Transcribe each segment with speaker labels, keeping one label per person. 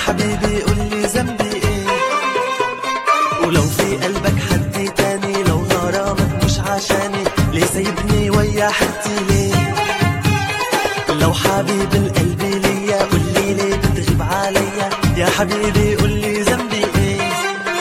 Speaker 1: حبيبي قولي ذنبي ايه ولو في قلبك حد تاني لو غرامك مش عشاني ليه سايبني ويا حدي ليه لو حبيب القلب ليا قولي ليه بتغيب عليا يا حبيبي قولي ذنبي ايه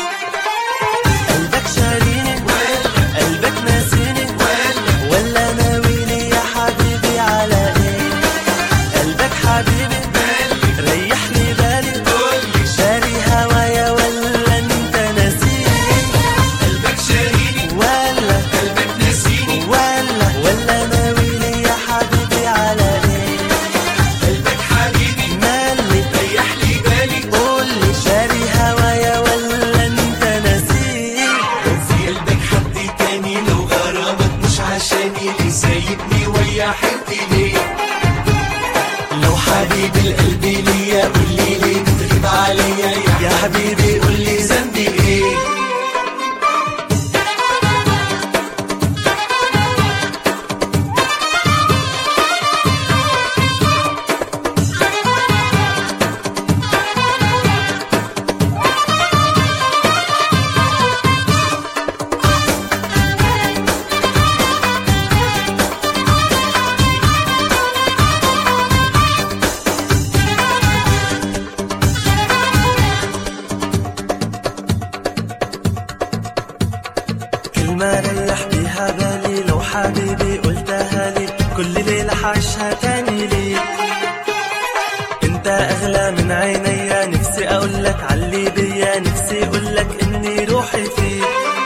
Speaker 1: قلبك شاريني قلبك ناسيني ولا ناوي لي يا حبيبي على ايه قلبك حبيبي ريح لي بالي شاري هوايا ولا انت ناسيني
Speaker 2: قلبك شاريني
Speaker 1: ولا
Speaker 2: قلبك ناسيني
Speaker 1: ولا ولا ناوي لي يا حبيبي على ايه
Speaker 2: قلبك حبيبي
Speaker 1: مالي
Speaker 2: ريح لي بالي
Speaker 1: قولي شاري هوايا ولا انت ناسيني
Speaker 2: لو في قلبك حد تاني لو غرامك مش عشاني ليه سايبني ويا حبي ليه
Speaker 1: لو حبيب القلب ليا قولي ليه بتغيب عليا يا حبيبي قولي ذنبي ايه كلمة ريح بيها بالي لو حبيبي قلتها لي كل ليلة حعيشها تاني ليك انت اغلى من عينيا نفسي اقول لك علي بيا نفسي اقول لك اني روحي فيك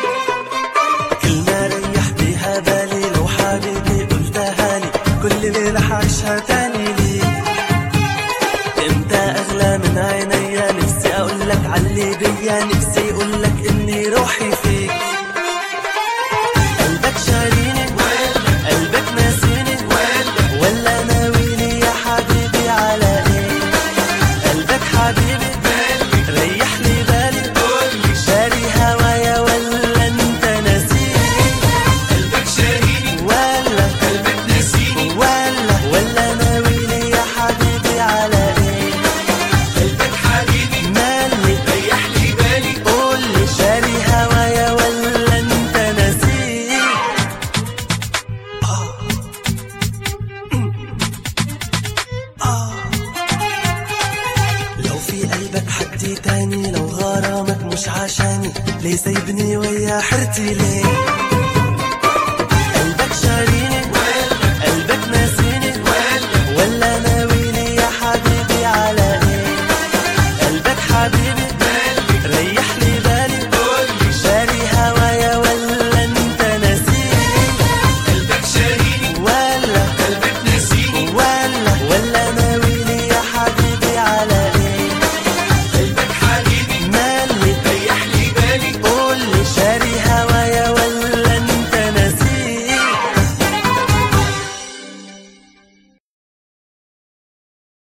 Speaker 1: كلمة ريح بيها بالي لو حبيبي قلتها لي كل ليلة حعيشها تاني ليك انت اغلى من عينيا نفسي اقول لك علي بيا نفسي اقول لك اني روحي فيك قلبك شاريني قلبك ناسيني ولا ناوي لي يا حبيبي على ايه قلبك حبيبي ريح لي بالي شاري هوايا ولا انت ناسيني
Speaker 2: قلبك شاريني
Speaker 1: ولا
Speaker 2: قلبك ناسيني
Speaker 1: ولا ولا ناوي لي يا حبيبي على ايه
Speaker 2: قلبك حبيبي
Speaker 1: مالي
Speaker 2: ريح لي بالي
Speaker 1: قولي شاري هوايا ولا انت ناسيني لو في قلبك حد تاني لو غرامك مش عشاني ليه سايبني ويا حرتي ليه